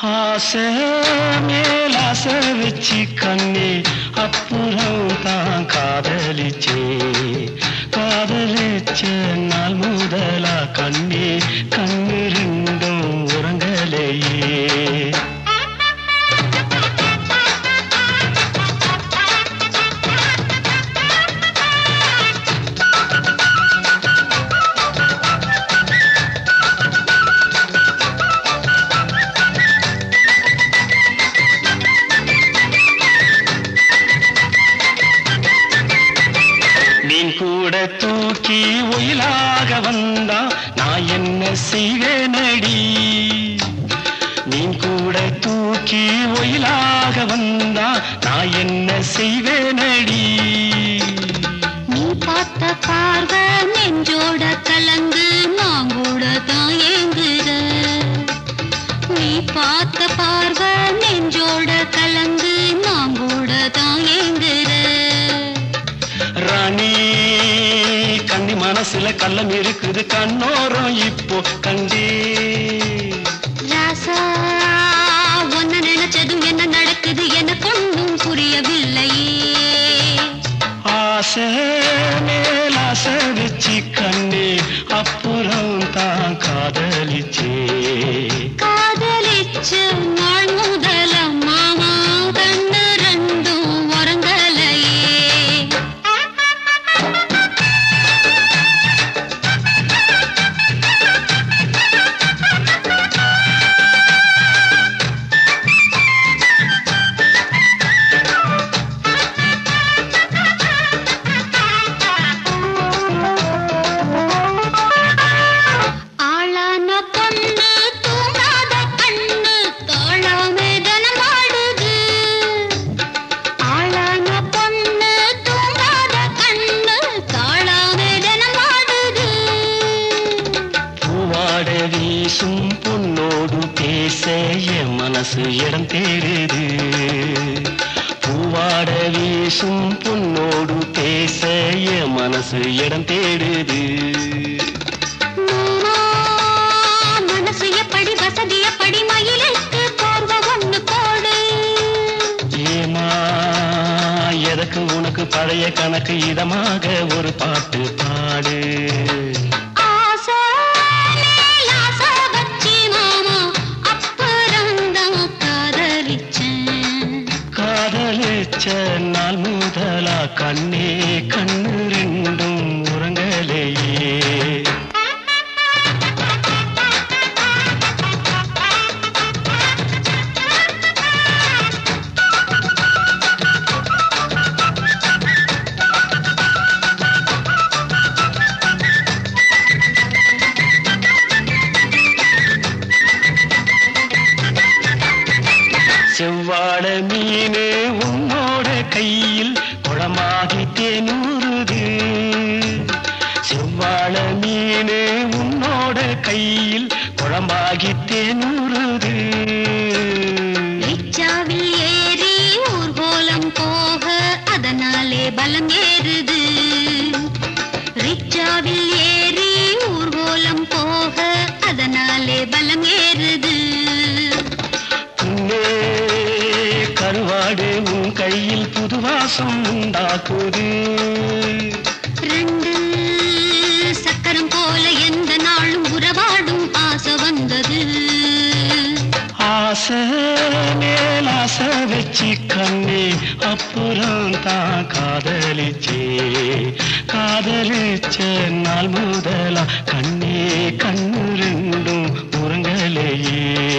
ஆசை மேல் ஆசை வச்சு கண்ணே அப்புறம் தான் காதலிச்சே காதலிச்ச நாள் முதலா கண்ணே கண்ணு ரெண்டும் உறங்கலையே மீன் கூட தூக்கி ஒயிலாக வந்தா நான் என்ன செய்வேனடி மீன் கூட தூக்கி ஒயிலாக வந்தா நான் என்ன செய்வேனடி நீ பார்த்த பார்வை நெஞ்சோட கலந்து நான் கூட தான் ஏங்குற நீ பார்த்த பார்வை நெஞ்சோட கலந்து நான் கூட தான் ஏங்குற ராணி கண்ணி மனசுல கள்ளம் இருக்குது கண்ணோரம் இப்போ கண்டே ராசா ஒன்ன நினைச்சதும் என்ன நடக்குது எனக்கு ஒன்றும் புரியவில்லையே ஆசை மேல் ஆசை வச்சு கண்ணே அப்புறம் தான் காதலிச்சே காதலிச்ச நாள் முதல மாமா கண்ணு ரெண்டும் உறங்கலையே ஆளான பொண்ணு தூங்காத கண்ணு தோழாமே தனமாடுது ஆளான பொண்ணு தூங்காத கண்ணு தாழாமே தனமாடுது பூவாட வீசும் பொன்னோடு பேச என் மனசு இடம் தேடுது பூவாட வீசும் பொன்னோடு பேச என் மனசு இடம் தேடுது மாமா, மனசு எப்படி வசதி எப்படி மயிலுக்கு போர்வ ஒண்ணு போடு ஏமா எதற்கு உனக்கு பழைய கணக்கு இதமாக ஒரு பாட்டு பாடு ஆசை மேல் ஆசை வச்சி மாமா அப்புறம்தான் காதலிச்சேன் காதலிச்ச நாள் முதலா கண்ணே கண்ணு ரெண்டும் உறங்கலையே செவ்வாழ மீனே உன்னோட கையில் குளமாகி தேனூறுது செவ்வாழ மீனே உன்னோட கையில் குளமாகி தேனூறுது ரிச்சாவில் ஏறி ஊர்கோலம் போக அதனாலே பலம் ஏறுது ரிச்சாவில் ஏறி ஊர்கோலம் போக அதனாலே பலம் ஏறுது புண்ணே கருவாடு உன் கையில் புது வாசம் உண்டாக்குது ரெண்டு சக்கரம் போல எந்த நாளும் உறவாடும் ஆசை வந்தது ஆசை மேல் ஆசை வச்சு கண்ணே அப்புறம் தான் காதலிச்சே காதலிச்ச நாள் முதலா கண்ணே கண்ணு ரெண்டும் உறங்கலையே